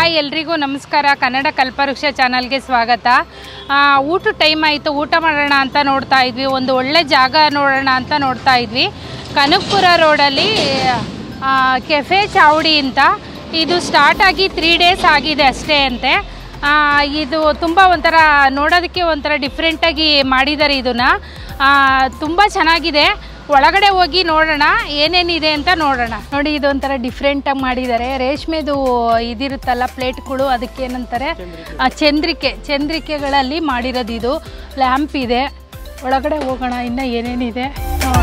Hi ಎಲ್ರಿಗೂ ನಮಸ್ಕಾರ ಕನ್ನಡ ಕಲ್ಪವೃಕ್ಷ ಚಾನಲ್ಗೆ ಸ್ವಾಗತ ಆ, ಊಟ ಟೈಮ್ ಆಯಿತು ಊಟ ಮಾಡೋಣ ಅಂತ ನೋಡ್ತಾ ಇದ್ವಿ ಒಂದು ಒಳ್ಳೆ ಜಾಗ ನೋಡೋಣ ಅಂತ ನೋಡ್ತಾ ಇದ್ವಿ ಕನಕಪುರ ರೋಡಲ್ಲಿ ಆ, ಕೆಫೆ ಚಾವಡಿ ಅಂತ ಇದು ಸ್ಟಾರ್ಟ್ ಆಗಿ ತ್ರೀ ಡೇಸ್ ಆಗಿದೆ ಅಷ್ಟೇ ಅಂತೆ ಆ, ಇದು ತುಂಬ ಒಂಥರ ನೋಡೋದಕ್ಕೆ ಒಂಥರ ಡಿಫ್ರೆಂಟಾಗಿ ಮಾಡಿದ್ದಾರೆ ಇದನ್ನು ತುಂಬ ಚೆನ್ನಾಗಿದೆ ಒಳಗಡೆ ಹೋಗಿ ನೋಡೋಣ ಏನೇನಿದೆ ಅಂತ ನೋಡೋಣ ನೋಡಿ ಇದೊಂಥರ ಡಿಫ್ರೆಂಟಾಗಿ ಮಾಡಿದ್ದಾರೆ ರೇಷ್ಮೆದು ಇದಿರುತ್ತಲ್ಲ ಪ್ಲೇಟ್ಗಳು ಅದಕ್ಕೇನಂತಾರೆ ಆ, ಚಂದ್ರಿಕೆ ಚಂದ್ರಿಕೆಗಳಲ್ಲಿ ಮಾಡಿರೋದು ಇದು ಲ್ಯಾಂಪ್ ಇದೆ ಒಳಗಡೆ ಹೋಗೋಣ ಇನ್ನು ಏನೇನಿದೆ ನೋಡೋಣ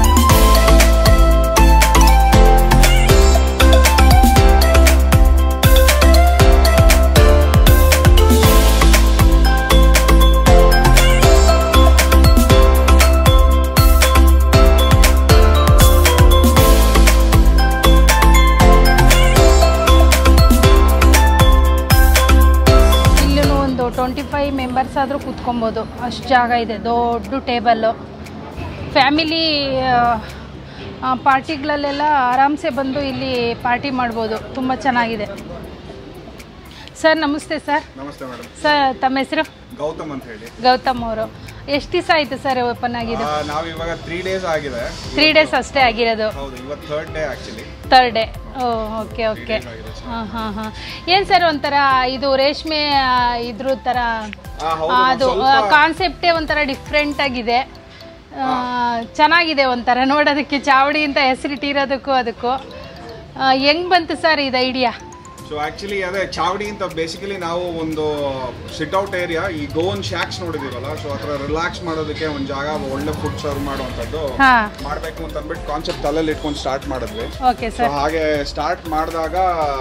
ಇಲ್ಲೂ ಒಂದು ಟ್ವೆಂಟಿ ಫೈವ್ ಮೆಂಬರ್ಸ್ ಆದರೂ ಕೂತ್ಕೊಬೋದು ಅಷ್ಟು ಜಾಗ ಇದೆ ದೊಡ್ಡ ಟೇಬಲ್ಲು ಫ್ಯಾಮಿಲಿ ಪಾರ್ಟಿಗಳಲ್ಲೆಲ್ಲ ಆರಾಮ್ಸೆ ಬಂದು ಇಲ್ಲಿ ಪಾರ್ಟಿ ಮಾಡ್ಬೋದು ತುಂಬ ಚೆನ್ನಾಗಿದೆ ಸರ್ ನಮಸ್ತೆ ಸರ್ ನಮಸ್ತೆ ಮೇಡಮ್ ಸರ್ ತಮ್ಮ ಹೆಸರು ಗೌತಮ್ ಅಂತ ಹೇಳಿ ಗೌತಮ್ ಅವರು ಎಷ್ಟು ದಿವಸ ಆಯಿತು ಸರ್ ಓಪನ್ ಆಗಿದ್ದು ಆ, ನಾವು ಇವಾಗ ತ್ರೀ ಡೇಸ್ ಆಗಿದೆ ತ್ರೀ ಡೇಸ್ ಅಷ್ಟೇ ಆಗಿರೋದು ಹೌದು ಇವತ್ತು third day actually third day ಓ ಓಕೆ ಓಕೆ ಹಾಂ ಹಾಂ ಹಾಂ ಏನು ಸರ್ ಒಂಥರ ಇದು ರೇಷ್ಮೆ ಆ, ಇದ್ರ ಥರ ಅದು ಕಾನ್ಸೆಪ್ಟೇ ಒಂಥರ ಡಿಫ್ರೆಂಟ್ ಆಗಿದೆ ಆ, ಚೆನ್ನಾಗಿದೆ ಒಂಥರ ನೋಡೋದಕ್ಕೆ ಚಾವಡಿ ಅಂತ ಹೆಸರಿಟ್ಟಿರೋದಕ್ಕೂ ಅದಕ್ಕೂ ಹೆಂಗ್ ಬಂತು ಸರ್ ಇದು ಐಡಿಯಾ ಸೊ ಆಕ್ಚುಲಿ ಅದೇ ಚಾವಡಿ ಅಂತ ಬೇಸಿಕಲಿ ನಾವು ಒಂದು ಸಿಟ್ಔಟ್ ಏರಿಯಾ ಈ ಗೋವನ್ ಶಾಕ್ಸ್ ನೋಡಿದೀವಲ್ಲ ಸೊ ಹತ್ರ ರಿಲ್ಯಾಕ್ಸ್ ಮಾಡೋದಕ್ಕೆ ಒಂದು ಜಾಗ ಒಳ್ಳೆ ಫುಡ್ ಸರ್ವ್ ಮಾಡುವಂಥದ್ದು ಹಾಂ ಮಾಡಬೇಕು ಅಂತ ಅಂದ್ಬಿಟ್ಟು ಕಾನ್ಸೆಪ್ಟ್ ತಲೆಯಲ್ಲಿ ಇಟ್ಕೊಂಡು ಸ್ಟಾರ್ಟ್ ಮಾಡಿದ್ವಿ ಓಕೆ ಸೊ ಸರ್ ಹಾಗೆ ಸ್ಟಾರ್ಟ್ ಮಾಡಿದಾಗ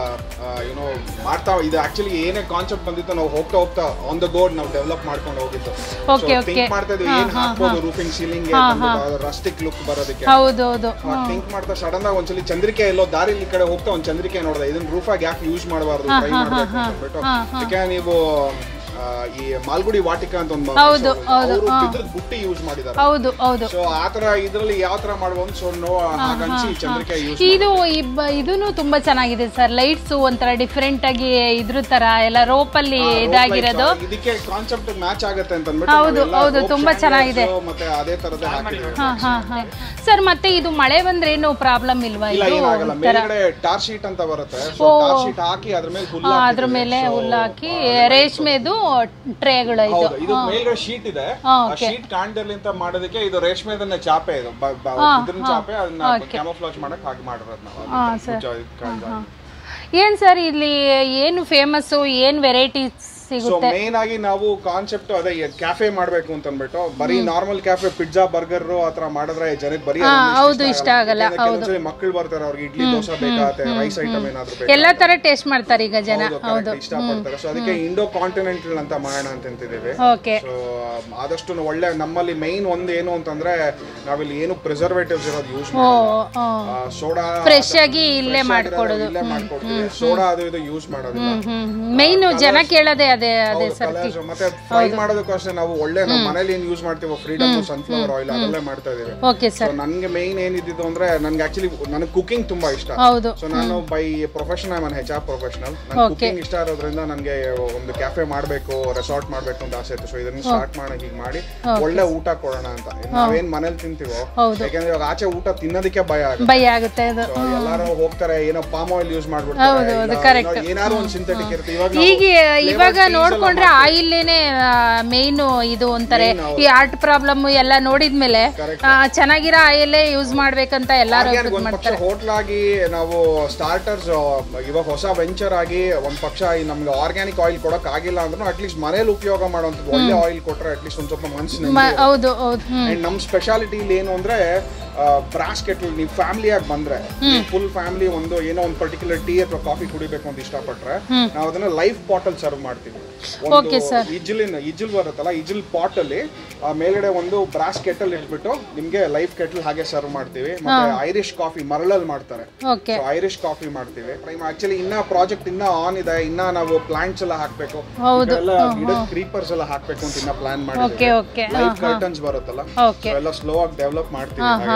ಯುನೋ ಮಾಡ್ತಾ ಇದು ಆಕ್ಚುಲಿ ಏನೇ ಕಾನ್ಸೆಪ್ಟ್ ಬಂದಿತ್ತು ನಾವು ಹೋಗ್ತಾ ಹೋಗ್ತಾ ಆನ್ ದ ಗೋಡ್ ನಾವು ಡೆವಲಪ್ ಮಾಡ್ಕೊಂಡು ಹೋಗಿದ್ದು Okay, okay. ಥಿಂಕ್ ಮಾಡ್ತಾ ಇದ್ವಿ ಏನ್ ಹಾಕ್ಬೋದು ರೂಫಿಂಗ್ ಸೀಲಿಂಗ್ ರಸ್ಟಿಕ್ ಲುಕ್ ಬರೋದಕ್ಕೆ ಹೌದು ಹೌದು ಥಿಂಕ್ ಮಾಡ್ತಾ ಸಡನ್ ಆಗಿ ಒಂದ್ಸಲಿ ಚಂದ್ರಿಕೆ ಎಲ್ಲೋ ದಾರಿ ಈ ಕಡೆ ಹೋಗ್ತಾ ಒಂದ್ ಚಂದ್ರಿಕೆ ನೋಡಿದೆ ಇದನ್ನ ರೂಫಾಗಿ ಯಾಕೆ ಯೂಸ್ ಮಾಡಬಾರ್ದು ಟ್ರೈ ಮಾಡ್ಬೇಕು ಅಂತ ಅಂದ್ಬಿಟ್ಟು ಯಾಕೆ ನೀವು ಆ, ಈ ಮಾಲ್ಗುಡಿ ವಾಟಿಕಾ ಅಂತ ಒಂದು ಹೌದು, ಹೌದು, ಅವರು ಬಿದ್ರದ ಬುಟ್ಟಿ ಯೂಸ್ ಮಾಡಿದ್ದಾರೆ ಹೌದು ಹೌದು ಸೊ ಆತರ ಇದ್ರಲ್ಲಿ ಯಾವ ತರ ಮಾಡ್ಬೋದು ಸೊ ನೋ ಹಾಗಂಚಿ ಚಂದ್ರಿಕೆ ಯೂಸ್ ಇದು ಇಬ್ಬ ಇದೂ ತುಂಬಾ ಚೆನ್ನಾಗಿದೆ ಸರ್ ಲೈಟ್ಸ್ ಒಂಥರ ಡಿಫ್ರೆಂಟ್ ಆಗಿ ಇದ್ರ ತರ ಎಲ್ಲ ರೋಪಲ್ಲಿ ಇದಾಗಿರೋದು ಇದಕ್ಕೆ ಕಾನ್ಸೆಪ್ಟ್ ಮ್ಯಾಚ್ ಆಗುತ್ತೆ ಅಂತ ಅಂದ್ಬಿಟ್ಟು ಹೌದು, ನಾವೆಲ್ಲ ಹೌದು, rope ತುಂಬಾ chandeliers ಚೆನ್ನಾಗಿದೆ. ಮತ್ತೆ ಅದೇ ತರದೇ ಹಾಕಿದ್ವಿ ಹಾ ಹಾ ಹಾ ಸರ್ ಮತ್ತೆ ಇದು ಮಳೆ ಬಂದ್ರೆ ಏನು ಪ್ರಾಬ್ಲಮ್ ಇಲ್ವಾ ಇಲ್ಲ ಇದು ಏನಾಗಲ್ಲ ಮೇಲ್ಗಡೆ ಟಾರ್ ಶೀಟ್ ಅಂತ ಬರುತ್ತೆ ಸೊ ಟಾರ್ ಶೀಟ್ ಹಾಕಿ ಅದ್ರ ಮೇಲೆ ಹುಲ್ಲು ಹಾ, ಅದ್ರ ಮೇಲೆ ಹುಲ್ಲು ಹಾಕಿ ರೇಷ್ಮೆದು ಟ್ರೇಗಳು ಇದು ಹೌದು ಇದು ಮೇಲ್ಗಡೆ ಶೀಟ್ ಇದೆ ಹಾ, ಆ ಶೀಟ್ ಕಾಣ್ದಿರ್ಲಿ ಅಂತ ಮಾಡೋದಕ್ಕೆ ಇದು ರೇಷ್ಮೆದನ್ನ ಚಾಪೆ ಇದು ಬ- ಬ- ಇದ್ರನ್ನ ಚಾಪೆ ಅದನ್ನ ಕ್ಯಾಮೋಫ್ಲಾಜ್ ಮಾಡಕ್ ಹಾಗೆ ಮಾಡಿರೋದು ನಾವು ಹಾ ಅದಕ್ಕೆ ಸರ್ ಮುಚ್ಚ- ಇದ್ ಕಾಣ್ದ. ಏನ್ ಸರ್ ಇಲ್ಲಿ ಏನು ಫೇಮಸ್ಸು ಏನ್ ವೆರೈಟೀಸ್ ಸೊ ಸಿಗುತ್ತೆ ಮೇನ್ ಆಗಿ ನಾವು ಕಾನ್ಸೆಪ್ಟ್ ಅದೇ ಕ್ಯಾಫೆ ಮಾಡ್ಬೇಕು ಅಂತ ಅಂದ್ಬಿಟ್ಟು ಬರೀ ನಾರ್ಮಲ್ ಕ್ಯಾಫೆ ಪಿಜ್ಜಾ ಬರ್ಗರ್ ಆತರ ಮಾಡಿದ್ರೆ ಜನಕ್ಕೆ ಬರೀ ಅದೊಂದು ಹೌದು, ಇಷ್ಟ ಆಗಲ್ಲ, ಯಾಕಂದ್ರೆ ಕೆಲವೊಂದ್ಸಲಿ ಮಕ್ಕಳು ಬರ್ತಾರೆ ಅವ್ರಿಗೆ ಇಡ್ಲಿ ದೋಸೆ ಬೇಕಾಗತ್ತೆ ರೈಸ್ ಐಟಮ್ ಏನಾದ್ರು ಬೇಕು ಎಲ್ಲಾ ತರ ಟೇಸ್ಟ್ ಮಾಡ್ತಾರೆ ಈಗ ಜನ ಹೌದು, correct, ಇಷ್ಟಪಡ್ತಾರೆ ಸೊ ಅದಕ್ಕೆ ಇಂಡೋ ಕಾಂಟಿನೆಂಟಲ್ ಅಂತ ಮಾಡೋಣ ಅಂತ ಅಂತಿದ್ದೀವಿ ಓಕೆ ಸೊ ಆದಷ್ಟು ನಾವು ಒಳ್ಳೆ ನಮ್ಮಲ್ಲಿ ಮೈನ್ ಒಂದು ಏನು ಅಂತಂದ್ರೆ ನಾವಿಲ್ಲಿ ಏನು ಪ್ರಿಸರ್ವೇಟಿವ್ಸ್ ಇರೋದು ಯೂಸ್ ಓ ಮಾಡಲ್ಲ ಸೋಡಾ ಫ್ರೆಶ್ ಆಗಿ ಇಲ್ಲೇ ಮಾಡ್ಕೊಡೋದು ಇಲ್ಲೇ ಮಾಡ್ಕೊಡ್ತೀವಿ ಸೋಡಾ ಅದು ಇದು ಯೂಸ್ ಮಾಡೋದಿಲ್ಲ ಹ್ಮ್ ಮೈನ್ ಜನ ಕೇಳೋದೇ ಅದೇ ಅದೇ ಸರ್ Colours ಮತ್ತೆ ಫ್ರೈ ಮಾಡೋದಕ್ಕೂ ಅಷ್ಟೇ ನಾವು ಒಳ್ಳೆ ನಾವು ಮನೇಲಿ ಏನ್ ಯೂಸ್ ಮಾಡ್ತೀವೋ ಫ್ರೀಡಮ್ ಸನ್ಫ್ಲವರ್ ಆಯಿಲ್ ಅದರಲ್ಲೇ ಮಾಡ್ತಾ ಇದೀವಿ ಓಕೆ ಸೊ ಸರ್ ನನ್ಗೆ ಮೈನ್ ಏನಿದ್ದು ಅಂದ್ರೆ ನನ್ಗೆ ಆಕ್ಚುಲಿ ನನಗೆ ಕುಕಿಂಗ್ ತುಂಬಾ ಇಷ್ಟ ಹೌದು ಸೊ ನಾನು by profession I am an H R professional ನನ್ಗೆ ಕುಕಿಂಗ್ ಇಷ್ಟ ಇರೋದ್ರಿಂದ ನನಗೆ ಒಂದು ಕ್ಯಾಫೆ ಮಾಡಬೇಕು ರೆಸಾರ್ಟ್ ಮಾಡಬೇಕು ಅಂತ ಆಸೆ ಇತ್ತು ಸೊ ಇದನ್ನ ಸ್ಟಾರ್ಟ್ ಮಾಡಿ ಹೀಗೆ ಮಾಡಿ ಒಳ್ಳೆ ಊಟ ಕೊಡೋಣ ಅಂತ ನಾವೇನ್ ಮನೇಲಿ ತಿಂತೀವೋ ಹೌದು. ಯಾಕಂದ್ರೆ ಇವಾಗ ಆಚೆ ಊಟ ತಿನ್ನೋದಕ್ಕೆ ಭಯ ಆಗುತ್ತೆ ಭಯ ಆಗುತ್ತೆ ಅದು So, ಎಲ್ಲಾರು ಹೋಗ್ತಾರೆ ಏನೋ ಪಾಮ್ ಆಯಿಲ್ ಯೂಸ್ ಮಾಡ್ಬಿಡ್ತಾರೆ ಇಲ್ಲ ಏನೋ ಏನಾದ್ರು ಒಂದು ಸಿಂಥೆಟಿಕ್ ಇರುತ್ತೆ ಇವಾಗ ನಾವು ಈಗ ಇವಾಗ ನೋಡ್ಕೊಂಡ್ರೆ ಆಯಿಲ್ಲೇನೆ ಮೇಯ್ನು ಇದು ಅಂತಾರೆ ಈ ಆರ್ಟ್ ಪ್ರಾಬ್ಲಮ್ ಎಲ್ಲ ನೋಡಿದ್ಮೇಲೆ ಆ, ಚೆನ್ನಾಗಿರೋ ಆಯಿಲೇ ಯೂಸ್ ಮಾಡ್ಬೇಕಂತ ಎಲ್ಲಾರು ಹಾಗೆ ಒಂದ್ ಪಕ್ಷ ಹೋಟ್ಲ್ ಆಗಿ ನಾವು ಸ್ಟಾರ್ಟರ್ಸ್ ಇವಾಗ ಹೊಸ ವೆಂಚರ್ ಆಗಿ ಒಂದ್ ಪಕ್ಷ ಈ ನಮ್ಗೆ ಆರ್ಗ್ಯಾನಿಕ್ ಆಯಿಲ್ ಕೊಡಕ್ ಆಗಿಲ್ಲ ಅಂದ್ರೂ ಅಟ್ಲೀಸ್ಟ್ ಮನೇಲಿ ಉಪಯೋಗ ಮಾಡುವಂಥದ್ದು ಒಳ್ಳೆ ಆಯಿಲ್ ಕೊಟ್ರೆ ಅಟ್ಲೀಸ್ಟ್ ಒಂದ್ ಸ್ವಲ್ಪ ಮನ್ಸು ಮ- ಹೌದು ಹೌದು ಹ್ಮ್ ಅಂಡ್ ನಮ್ ಸ್ಪೆಷಾಲಿಟಿ ಇಲ್ಲಿ ಏನು ಅಂದ್ರೆ ಬ್ರಾಸ್ ಕೆಟಲ್ ನೀವು ಫ್ಯಾಮಿಲಿಯಾಗಿ ಬಂದ್ರೆ ಫುಲ್ ಫ್ಯಾಮಿಲಿ ಒಂದು ಏನೋ ಒಂದು ಪರ್ಟಿಕ್ಯುಲರ್ ಟೀ ಅಥವಾ ಕಾಫಿ ಕುಡಿಬೇಕು ಅಂತ ಇಷ್ಟಪಟ್ರೆ ನಾವು ಅದನ್ನ ಲೈಫ್ ಬಾಟಲ್ ಸರ್ವ್ ಮಾಡ್ತೀವಿ ಒಂದು ಇಜಿಲಿನ ಇಜಿಲ್ ಬರುತ್ತಲ್ಲ ಇಜಿಲ್ ಪಾಟ್ ಅಲ್ಲಿ ಆ ಮೇಲ್ಗಡೆ ಒಂದು ಬ್ರಾಸ್ ಕೆಟಲ್ ಇಟ್ಬಿಟ್ಟು ನಿಮ್ಗೆ ಲೈಫ್ ಕೆಟಲ್ ಹಾಗೆ ಸರ್ವ್ ಮಾಡ್ತೀವಿ ಮತ್ತೆ ಐರಿಷ್ ಕಾಫಿ ಮರಳಲ್ಲಿ ಮಾಡ್ತಾರೆ ಓಕೆ ಐರಿಷ್ ಕಾಫಿ ಮಾಡ್ತೀವಿ ಆಕ್ಚುಲಿ ಇನ್ನ ಪ್ರಾಜೆಕ್ಟ್ ಇನ್ನ ಆನ್ ಇದೆ ಇನ್ನ ನಾವು ಪ್ಲಾಂಟ್ಸ್ ಎಲ್ಲ ಹಾಕ್ಬೇಕು ಹೌದು. ಎಲ್ಲ ಗಿಡದ ಕ್ರೀಪರ್ಸ್ ಎಲ್ಲ ಹಾಕ್ಬೇಕು ಅಂತ ಇನ್ನ ಪ್ಲಾನ್ ಓಕೆ ಮಾಡಿದ್ವಿ ಓಕೆ ಲೈಟ್ ಕರ್ಟನ್ಸ್ ಬರುತ್ತಲ್ಲ ಓಕೆ So ಎಲ್ಲ ಸ್ಲೋ ಆಗಿ ಡೆವಲಪ್ ಮಾಡ್ತೀವಿ ಹಾಗೆ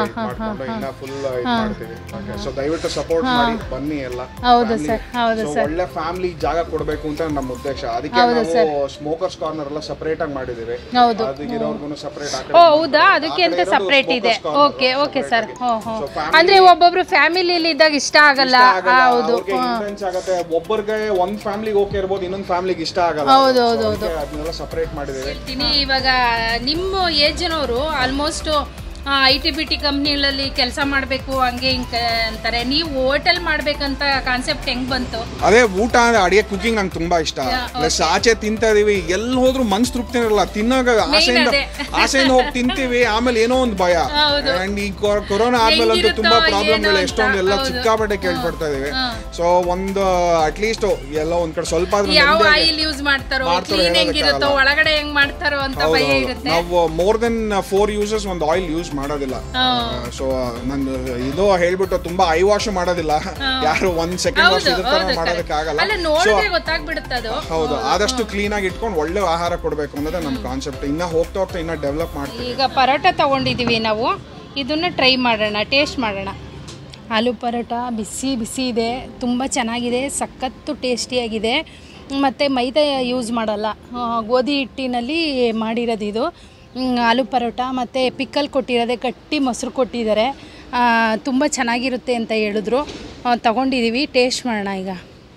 ಇದ್ ಮಾಡ್ಕೊಂಡು ಇನ್ನ ಫುಲ್ ಇದು ಮಾಡ್ತೀವಿ ಸೊ ದಯವಿಟ್ಟು ಸಪೋರ್ಟ್ ಮಾಡಿ ಬನ್ನಿ ಎಲ್ಲ ಹೌದು Family. ಸರ್ ಹೌದು So, ಒಳ್ಳೆ ಫ್ಯಾಮಿಲಿ ಜಾಗ ಕೊಡ್ಬೇಕು ಅಂತ ನಮ್ಮ ಉದ್ದೇಶ ಅದಕ್ಕೆ ನಾವು ಸ್ಮೋಕರ್ಸ್ ಕಾರ್ನರ್ ಎಲ್ಲ ಸಪರೇಟ್ ಆಗಿ ಮಾಡಿದೀವಿ ಹೌದು ಅದಕ್ಕಿರೋರ್ಗು ಸಪರೇಟ್ ಓ ಹೌದಾ ಅದಕ್ಕೆ ಅಂತ ಸಪ್ರೇಟ್ ಇದೆ ಓಕೆ ಓಕೆ ಸರ್ ಹೋ ಹೋ ಅಂದ್ರೆ ಒಬ್ಬೊಬ್ರು ಫ್ಯಾಮಿಲಿಲಿ ಇದ್ದಾಗ ಇಷ್ಟ ಆಗಲ್ಲ ಹೌದು ಇನ್ಫ್ಲೂಯೆನ್ಸ್ ಆಗತ್ತೆ ಒಬ್ಬರಿಗೆ ಒಂದ್ ಫ್ಯಾಮಿಲಿಗೆ ಓಕೆ ಇರ್ಬೋದು ಇನ್ನೊಂದ್ ಫ್ಯಾಮಿಲಿಗೆ ಇಷ್ಟ ಆಗಲ್ಲ ಹೌದು ಹೌದು ಅದಕ್ಕೆ ಅದನ್ನೆಲ್ಲ ಸಪರೇಟ್ ಮಾಡಿದೀವಿ ಹೇಳ್ತೀನಿ ಇವಾಗ ನಿಮ್ಮ ಏಜ್ನವರು almost I T B T ಕಂಪ್ನಿಗಳಲ್ಲಿ ಕೆಲಸ ಮಾಡಬೇಕು ಹಂಗೆ ಹಿಂಗೆ ಅಂತಾರೆ ನೀವು ಹೋಟೆಲ್ ಮಾಡ್ಬೇಕಂತ ಕಾನ್ಸೆಪ್ಟ್ ಹೆಂಗ್ ಬಂತು ಅದೇ ಊಟ ಅಂದ್ರೆ ಅಡಿಗೆ ಕುಕಿಂಗ್ ನಂಗೆ ತುಂಬಾ ಇಷ್ಟ ಪ್ಲಸ್ ಆಚೆ ತಿಂತಾ ಇದೀವಿ ಎಲ್ಲಿ ಹೋದ್ರು ಮನ್ಸ್ ತೃಪ್ತಿ ಇರಲ್ಲ ತಿನ್ನಾಗ ಆಸೆಯಿಂದ ಅದೇ. ಆಸೆಯಿಂದ ಹೋಗಿ ತಿಂತೀವಿ ಆಮೇಲೆ ಏನೋ ಒಂದು ಭಯ ಅಂಡ್ ಈ ಕೊ- ಕೊರೋನಾ ಆದ್ಮೇಲೆ ಅಂತೂ ತುಂಬಾ ಪ್ರಾಬ್ಲಮ್ಗಳು ಎಷ್ಟೊಂದು ಎಲ್ಲ ಚಿಕ್ಕಾಪಟ್ಟೆ ಕೇಳ್ಪಡ್ತಾ ಇದೀವಿ ಸೊ ಒಂದು ಅಟ್ಲೀಸ್ಟ್ ಎಲ್ಲ ಒಂದ್ ಕಡೆ ಸ್ವಲ್ಪ ಆದ್ರೂ ಯಾವ ನೆಮ್ಮದಿ ಆಯಿಲ್ ಯೂಸ್ ಮಾಡ್ತಾರೋ ಮಾಡ್ತಾರೋ ಕ್ಲೀನ್ ಹೆಂಗಿರುತ್ತೋ ಒಳಗಡೆ ಹೆಂಗ್ ಮಾಡ್ತಾರೋ ಅಂತ ಭಯ ಇರುತ್ತೆ ನಾವು ಮೋರ್ ದೆನ್ ಫೋರ್ ಯೂಸಸ್ ಒಂದು ಆಯಿಲ್ ಯೂಸ್ ಮಾಡೋದಿಲ್ಲ ಸೊ ನಾನು ಇದು ಹೇಳ್ಬಿಟ್ಟು ತುಂಬಾ ಐ ವಾಶ್ ಮಾಡೋದಿಲ್ಲ ಯಾರು ಒಂದ್ ಸೆಕೆಂಡ್ ವಾಶ್ ಇದ್ರ ತರ ಮಾಡೋದಕ್ಕಾಗಲ್ಲ ಅಲ್ಲ ನೋಡಿದ್ರೆ ಗೊತ್ತಾಗ್ಬಿಡುತ್ತೆ ಅದು ಹೌದು ಆದಷ್ಟು ಕ್ಲೀನ್ ಆಗಿ ಇಟ್ಕೊಂಡು ಒಳ್ಳೆ ಆಹಾರ ಕೊಡಬೇಕು ಅನ್ನೋದೇ ನಮ್ಮ ಕಾನ್ಸೆಪ್ಟ್ ಇನ್ನ ಹೋಗ್ತಾ ಹೋಗ್ತಾ ಇನ್ನ ಡೆವಲಪ್ ಮಾಡ್ತೀವಿ ಈಗ ಪರೋಟ ತಗೊಂಡಿದೀವಿ ನಾವು ಇದನ್ನ ಟ್ರೈ ಮಾಡೋಣ ಟೇಸ್ಟ್ ಮಾಡೋಣ ಆಲೂ ಪರೋಟ ಬಿಸಿ ಬಿಸಿ ಇದೆ ತುಂಬ ಚೆನ್ನಾಗಿದೆ ಸಖತ್ತು ಟೇಸ್ಟಿಯಾಗಿದೆ ಮತ್ತು ಮೈದಾ ಯೂಸ್ ಮಾಡಲ್ಲ ಆ, ಗೋಧಿ ಹಿಟ್ಟಿನಲ್ಲಿ ಮಾಡಿರೋದು ಇದು ಹ್ಮ್, ಆಲೂ ಪರೋಟ ಮತ್ತು ಪಿಕ್ಕಲ್ ಕೊಟ್ಟಿರೋದೆ ಗಟ್ಟಿ ಮೊಸರು ಕೊಟ್ಟಿದ್ದಾರೆ ತುಂಬ ಚೆನ್ನಾಗಿರುತ್ತೆ ಅಂತ ಹೇಳಿದ್ರು ಆ, ತಗೊಂಡಿದ್ದೀವಿ ಟೇಸ್ಟ್ ಮಾಡೋಣ ಈಗ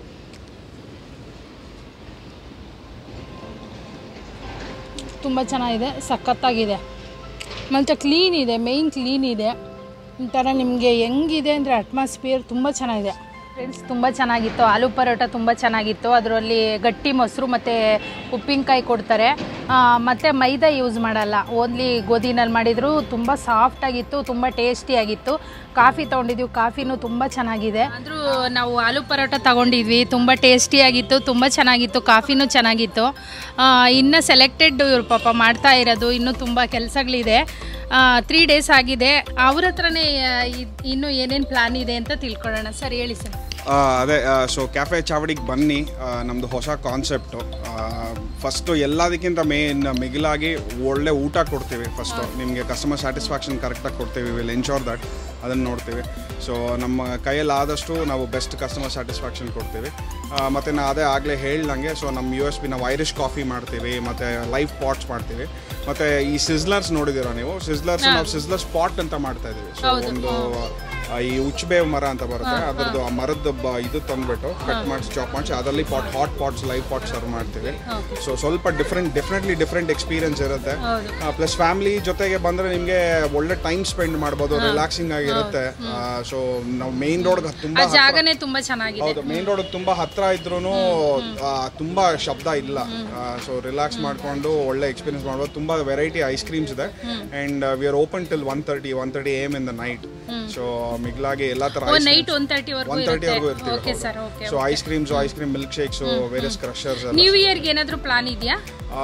ತುಂಬ ಚೆನ್ನಾಗಿದೆ ಸಖತ್ತಾಗಿದೆ ಮತ್ತು ಕ್ಲೀನ್ ಇದೆ ಮೇಯ್ನ್ ಕ್ಲೀನ್ ಇದೆ ಒಂಥರ ನಿಮಗೆ ಹೆಂಗಿದೆ ಅಂದರೆ ಅಟ್ಮಾಸ್ಫಿಯರ್ ತುಂಬ ಚೆನ್ನಾಗಿದೆ ಫ್ರೆಂಡ್ಸ್ ತುಂಬ ಚೆನ್ನಾಗಿತ್ತು ಆಲೂ ಪರೋಟ ತುಂಬ ಚೆನ್ನಾಗಿತ್ತು ಅದರಲ್ಲಿ ಗಟ್ಟಿ ಮೊಸರು ಮತ್ತು ಉಪ್ಪಿನಕಾಯಿ ಕೊಡ್ತಾರೆ ಮತ್ತು ಮೈದಾ ಯೂಸ್ ಮಾಡಲ್ಲ ಓನ್ಲಿ ಗೋಧಿನಲ್ಲಿ ಮಾಡಿದ್ರು ತುಂಬ ಸಾಫ್ಟಾಗಿತ್ತು ತುಂಬ ಟೇಸ್ಟಿಯಾಗಿತ್ತು ಕಾಫಿ ತೊಗೊಂಡಿದ್ವಿ ಕಾಫಿನೂ ತುಂಬ ಚೆನ್ನಾಗಿದೆ ಆದರೂ ನಾವು ಆಲೂ ಪರೋಟ ತಗೊಂಡಿದ್ವಿ ತುಂಬ ಟೇಸ್ಟಿಯಾಗಿತ್ತು ತುಂಬ ಚೆನ್ನಾಗಿತ್ತು ಕಾಫಿನೂ ಚೆನ್ನಾಗಿತ್ತು ಆ, ಇನ್ನು ಸೆಲೆಕ್ಟೆಡ್ ಇವ್ರು ಪಾಪ ಮಾಡ್ತಾ ಇರೋದು ಇನ್ನೂ ತುಂಬ ಕೆಲಸಗಳಿದೆ ತ್ರೀ ಡೇಸ್ ಆಗಿದೆ ಅವ್ರ ಹತ್ರನೇ ಆ, ಇದ್- ಇನ್ನು ಏನೇನು ಪ್ಲಾನ್ ಇದೆ ಅಂತ ತಿಳ್ಕೊಳ್ಳೋಣ ಸರ್ ಹೇಳಿ ಸರ್ ಆ, ಅದೇ ಸೊ ಕ್ಯಾಫೆ ಚಾವಡಿಗೆ ಬನ್ನಿ ಆ, ನಮ್ದು ಹೊಸ ಕಾನ್ಸೆಪ್ಟು ಫಸ್ಟು ಎಲ್ಲದಕ್ಕಿಂತ ಮೇನ್ ಮಿಗಿಲಾಗಿ ಒಳ್ಳೆ ಊಟ ಕೊಡ್ತೀವಿ ಫಸ್ಟು ನಿಮಗೆ ಕಸ್ಟಮರ್ ಸ್ಯಾಟಿಸ್ಫ್ಯಾಕ್ಷನ್ ಕರೆಕ್ಟಾಗಿ ಕೊಡ್ತೀವಿ ವಿಲ್ ಎನ್ಶೋರ್ ದಟ್ ಅದನ್ನು ನೋಡ್ತೀವಿ ಸೊ ನಮ್ಮ ಕೈಯಲ್ಲಿ ಆದಷ್ಟು ನಾವು ಬೆಸ್ಟ್ ಕಸ್ಟಮರ್ ಸ್ಯಾಟಿಸ್ಫ್ಯಾಕ್ಷನ್ ಕೊಡ್ತೀವಿ ಆ, ಮತ್ತು ನಾ ಅದೇ ಆಗಲೇ ಹೇಳ್ದಂಗೆ ಸೊ ನಮ್ಮ ಯು ಎಸ್ ಬಿ ನಾವು ಐರಿಷ್ ಕಾಫಿ ಮಾಡ್ತೀವಿ ಮತ್ತು ಲೈವ್ ಪಾಟ್ಸ್ ಮಾಡ್ತೀವಿ ಮತ್ತು ಈ ಸಿಸ್ಲರ್ಸ್ ನೋಡಿದ್ದೀರಾ ನೀವು ಸಿಸ್ಲರ್ಸ್ ನಾವು ಸಿಸ್ಲರ್ ಸ್ಪಾಟ್ ಅಂತ ಮಾಡ್ತಾ ಇದೀವಿ ಸೊ ಒಂದು ಆ, ಈ ಉಚ್ಚಬೇವ್ ಮರ ಅಂತ ಬರುತ್ತೆ ಅದ್ರದ್ದು ಆ ಮರದ ಬ- ಇದು ತಂದ್ಬಿಟ್ಟು ಕಟ್ ಮಾಡಿಸಿ ಚಾಪ್ ಮಾಡಿಸಿ ಅದರಲ್ಲಿ pot hot pots live pot serve ಮಾಡ್ತೀವಿ ಸೊ ಸ್ವಲ್ಪ ಡಿಫ್ರೆಂಟ್ ಡೆಫಿನೆಟ್ಲಿ ಡಿಫ್ರೆಂಟ್ ಎಕ್ಸ್ಪೀರಿಯನ್ಸ್ ಇರುತ್ತೆ ಪ್ಲಸ್ ಫ್ಯಾಮಿಲಿ ಜೊತೆಗೆ ಬಂದ್ರೆ ನಿಮಗೆ ಒಳ್ಳೆ ಟೈಮ್ ಸ್ಪೆಂಡ್ ಮಾಡ್ಬೋದು ರಿಲ್ಯಾಕ್ಸಿಂಗ್ ಆಗಿರುತ್ತೆ ಸೊ ನಾವು ಮೇನ್ ರೋಡ್ ತುಂಬಾ ಹತ್ರ- ಜಾಗನೇ ತುಂಬ ಚೆನ್ನಾಗಿದೆ ಹೌದು ಮೇನ್ ರೋಡ್ ತುಂಬಾ ಹತ್ರ ಇದ್ರೂ ತುಂಬಾ ಶಬ್ದ ಇಲ್ಲ ಸೊ ರಿಲ್ಯಾಕ್ಸ್ ಮಾಡ್ಕೊಂಡು ಒಳ್ಳೆ ಎಕ್ಸ್ಪೀರಿಯನ್ಸ್ ಮಾಡ್ಬೋದು ತುಂಬಾ ವೆರೈಟಿ ಐಸ್ ಕ್ರೀಮ್ಸ್ ಇದೆ and we are open till one thirty one thirty AM in the night so ಮಿಗ್ಲಾಗಿ ಎಲ್ಲಾ ತರ ನೈಟ್ ಒನ್ ತರ್ಟಿವರೆಗೂ ಒನ್ ತರ್ಟಿವರೆಗೂ ಇರುತ್ತೆ ಓಕೆ ಸರ್ ಇರ್ತೀವಿ okay so ice creams ice cream milk shakes various crushers new ಇಯರ್ಗೆ ಏನಾದರೂ ಪ್ಲಾನ್ ಇದೆಯಾ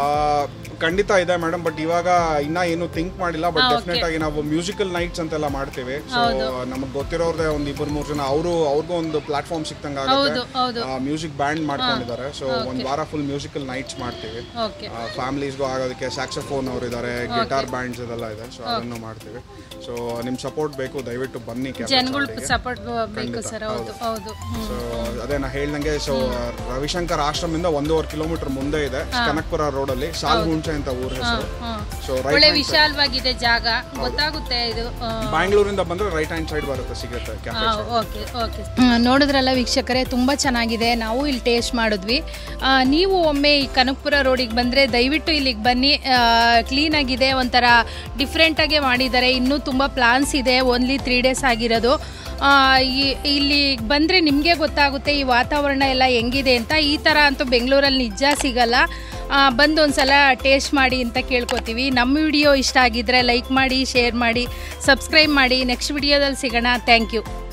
ಖಂಡಿತ ಇದೆ ಮೇಡಮ್ ಬಟ್ ಇವಾಗ ಇನ್ನ ಏನು ಥಿಂಕ್ ಮಾಡಿಲ್ಲ ಬಟ್ ಡೆಫಿನೆಟ್ ಆಗಿ ನಾವು ಮ್ಯೂಸಿಕಲ್ ನೈಟ್ಸ್ ಅಂತೆಲ್ಲ ಮಾಡ್ತೀವಿ ಸೊ ನಮಗೆ ಗೊತ್ತಿರೋರ್ದೆ ಒಂದ್ ಇಬ್ಬರು ಮೂರು ಜನ ಅವರು ಅವ್ರಿಗೂ ಒಂದು ಪ್ಲಾಟ್ಫಾರ್ಮ್ ಸಿಕ್ತಂಗ ಹೌದು ಹೌದು ಮ್ಯೂಸಿಕ್ ಬ್ಯಾಂಡ್ ಮಾಡ್ಕೊಂಡಿದ್ದಾರೆ ಸೊ ಒಂದ್ ವಾರ ಫುಲ್ ಮ್ಯೂಸಿಕಲ್ ನೈಟ್ಸ್ ಮಾಡ್ತೀವಿ ಓಕೆ ಫ್ಯಾಮಿಲೀಸ್ಗೂ ಆಗೋದಕ್ಕೆ ಸ್ಯಾಕ್ಸಫೋನ್ ಅವರು ಇದ್ದಾರೆ ಗಿಟಾರ್ ಬ್ಯಾಂಡ್ಸ್ ಇದೆಲ್ಲ ಇದೆ ಸೊ ಅದನ್ನು ಮಾಡ್ತೀವಿ ಸೊ ನಿಮ್ ಸಪೋರ್ಟ್ ಬೇಕು ದಯವಿಟ್ಟು ಬನ್ನಿ ಜನಗಳು ಸಪೋರ್ಟ್ ಬೇಕು ಸರ್ ಹೌದು ಹೌದು ಸೊ ಅದೇ ನಾ ಹೇಳ್ದಂಗೆ ಸೊ ರವಿಶಂಕರ್ ಆಶ್ರಮದಿಂದ ಒಂದೂವರೆ ಕಿಲೋಮೀಟರ್ ಮುಂದೆ ಇದೆ ಕನಕ್ಪುರ ರೋಡ್ ಅಲ್ಲಿ ಸಾಲ್ಗುಂಚೆ ಅಂತ ಊರ ಹೆಸರು ಹ್ಮ್. ಸೊ ಒಳ್ಳೆ ರೈಟ್ ವಿಶಾಲವಾಗಿದೆ ಜಾಗ ಗೊತ್ತಾಗುತ್ತೆ ಇದು ಆ, ಬ್ಯಾಂಗ್ಳೂರಿಂದ ಬಂದ್ರೆ ರೈಟ್ ಹ್ಯಾಂಡ್ ಸೈಡ್ ಬರುತ್ತೆ ಸಿಗುತ್ತೆ ಕ್ಯಾಫೆ ಓಕೆ ಓಕೆ ನೋಡಿದ್ರಲ್ಲ ವೀಕ್ಷಕರೇ ತುಂಬ ಚೆನ್ನಾಗಿದೆ ನಾವು ಇಲ್ಲಿ ಟೇಸ್ಟ್ ಮಾಡಿದ್ವಿ ಆ, ನೀವು ಒಮ್ಮೆ ಈ ಕನಕಪುರ ರೋಡಿಗೆ ಬಂದರೆ ದಯವಿಟ್ಟು ಇಲ್ಲಿಗೆ ಬನ್ನಿ ಕ್ಲೀನಾಗಿದೆ ಒಂಥರ ಡಿಫ್ರೆಂಟಾಗೆ ಮಾಡಿದ್ದಾರೆ ಇನ್ನೂ ತುಂಬ ಪ್ಲಾನ್ಸ್ ಇದೆ ಓನ್ಲಿ ತ್ರೀ ಡೇಸ್ ಆಗಿರೋದು ಆ, ಈ- ಇಲ್ಲಿ ಬಂದರೆ ನಿಮಗೆ ಗೊತ್ತಾಗುತ್ತೆ ಈ ವಾತಾವರಣ ಎಲ್ಲ ಹೆಂಗಿದೆ ಅಂತ ಈ ಥರ ಅಂತೂ ಬೆಂಗಳೂರಲ್ಲಿ ನಿಜ ಸಿಗಲ್ಲ ಆ, ಬಂದು ಒಂದ್ಸಲ ಟೇಸ್ಟ್ ಮಾಡಿ ಅಂತ ಕೇಳ್ಕೊತೀವಿ ನಮ್ಮ ವಿಡಿಯೋ ಇಷ್ಟ ಆಗಿದ್ರೆ ಲೈಕ್ ಮಾಡಿ ಶೇರ್ ಮಾಡಿ ಸಬ್ಸ್ಕ್ರೈಬ್ ಮಾಡಿ ನೆಕ್ಸ್ಟ್ ವಿಡಿಯೋದಲ್ಲಿ ಸಿಗೋಣ ಥ್ಯಾಂಕ್ ಯು